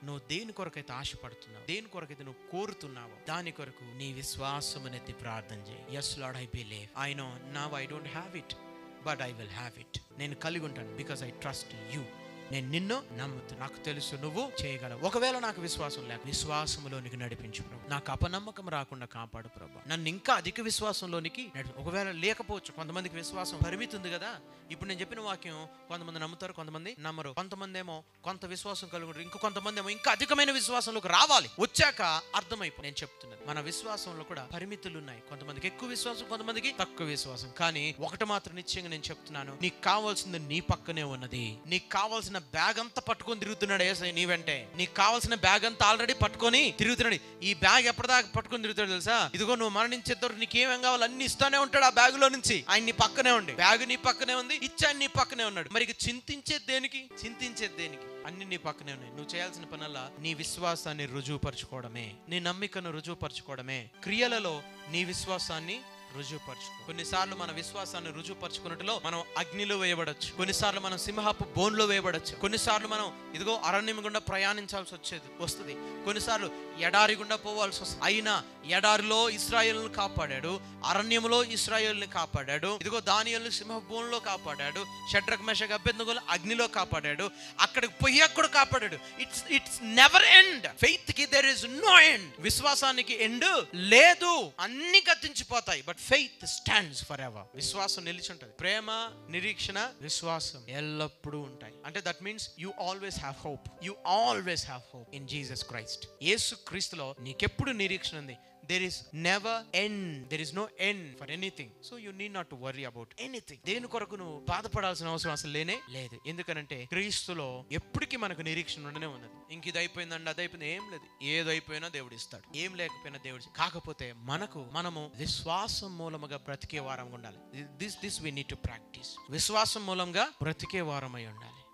నువ్వు దేని కొరకైతే ఆశపడుతున్నావు దేని కొరకైతే నువ్వు కోరుతున్నావో దాని కొరకు నీ విశ్వాసమునెత్తి ప్రార్థన చేయి yes Lord I believe I know now I don't have it but I will have it నేను కలిగి ఉంటాను బికాస్ ఐ ట్రస్ట్ యూ నేను నిన్ను నమ్ముతూ నాకు తెలుసు నువ్వు చేయగలవు ఒకవేళ నాకు విశ్వాసం లేక విశ్వాసంలోనికి నడిపించు ప్రభు నాకు అపనమ్మకం రాకుండా కాపాడు ప్రభు నన్ను ఇంకా అధిక విశ్వాసంలోనికి నడిపి ఒకవేళ లేకపోవచ్చు కొంతమందికి విశ్వాసం పరిమితి ఉంది కదా ఇప్పుడు నేను చెప్పిన వాక్యం కొంతమంది నమ్ముతారు కొంతమంది నమ్మరు కొంతమంది ఏమో కొంత విశ్వాసం కలుగుతారు ఇంకో కొంతమంది ఏమో ఇంకా అధికమైన విశ్వాసంలోకి రావాలి వచ్చాక అర్థమైపో నేను చెప్తున్నాను మన విశ్వాసంలో కూడా పరిమితులు ఉన్నాయి కొంతమందికి ఎక్కువ విశ్వాసం కొంతమందికి తక్కువ విశ్వాసం కానీ ఒకటి మాత్రం నిశ్చయంగా నేను చెప్తున్నాను నీకు కావాల్సింది నీ పక్కనే ఉన్నది నీకు కావాల్సిన బ్యాగ్ అంతా పట్టుకొని తిరుగుతున్నాడు ఏసై నీ వెంటే నీకు కావాల్సిన బ్యాగ్ అంతా ఆల్రెడీ పట్టుకొని తిరుగుతున్నాడు ఈ బ్యాగ్ ఎప్పటిదాకా పట్టుకొని తిరుగుతాడు తెలుసా ఇదిగో నువ్వు మరణించేద్దరు నీకేమేం కావాలి అన్ని ఇస్తానే ఉంటాడు ఆ బ్యాగ్ లో నుంచి ఆయన నీ పక్కనే ఉండి బ్యాగ్ నీ పక్కనే ఉంది ఇచ్చాను నీ పక్కనే ఉన్నాడు మరి ఇక చింతించేది దేనికి చింతించేది దేనికి అన్ని నీ పక్కనే ఉన్నాయి నువ్వు చేయాల్సిన పనల్లా నీ విశ్వాసాన్ని రుజువుపరచుకోవడమే నీ నమ్మికను రుజువుపరచుకోవడమే క్రియలలో నీ విశ్వాసాన్ని రుజువుపరచుకో కొన్నిసార్లు మన విశ్వాసాన్ని రుజువుపరచుకున్నట్టులో మనం అగ్నిలో వేయబడచ్చు కొన్నిసార్లు మనం సింహపు బోన్లో వేయబడచ్చు కొన్నిసార్లు మనం ఇదిగో అరణ్యం గుండా ప్రయాణించాల్సి వచ్చేది వస్తుంది కొన్నిసార్లు ఎడారి గుండా పోవాల్సి వస్తుంది అయినా ఎడారిలో ఇస్రాయేల్ని కాపాడాడు అరణ్యంలో ఇస్రాయేల్ని కాపాడాడు ఇదిగో దానియల్ని సింహ బోన్లో కాపాడాడు షడ్రక్ మెషక్ అభ్యర్థులు అగ్నిలో కాపాడాడు అక్కడికి పోయాక కూడా కాపాడాడు it's it's never end faith కి దెర్ ఇస్ నో ఎండ్ విశ్వాసానికి ఎండ్ లేదు అన్ని గతించిపోతాయి but faith stands for ever విశ్వాసం నిలిచి ఉంటుంది ప్రేమ నిరీక్షణ విశ్వాసం ఎల్లప్పుడూ ఉంటాయి అంటే that means you always have hope you always have hope in Jesus Christ Yesu క్రీస్తులో నీకెప్పుడు నిరీక్షణ ఉంది there is never end there is no end for anything so you need not to worry about anything దేని కొరకు నువ్వు బాధపడాల్సిన అవసరం అసలు లేనే లేదు ఎందుకనంటే క్రీస్తులో ఎప్పటికీ మనకు నిరీక్షణ ఉండనే ఉన్నది ఇంక ఇది అయిపోయిందండి అది అయిపోయింది ఏం లేదు ఏదైపోయినా దేవుడు ఇస్తాడు ఏం లేకపోయినా దేవుడు ఇస్తాడు. కాకపోతే మనకు మనము విశ్వాసం మూలముగా బ్రతికే వారం ఉండాలి this this we need to practise విశ్వాసం మూలంగా బ్రతికే వారమై ఉండాలి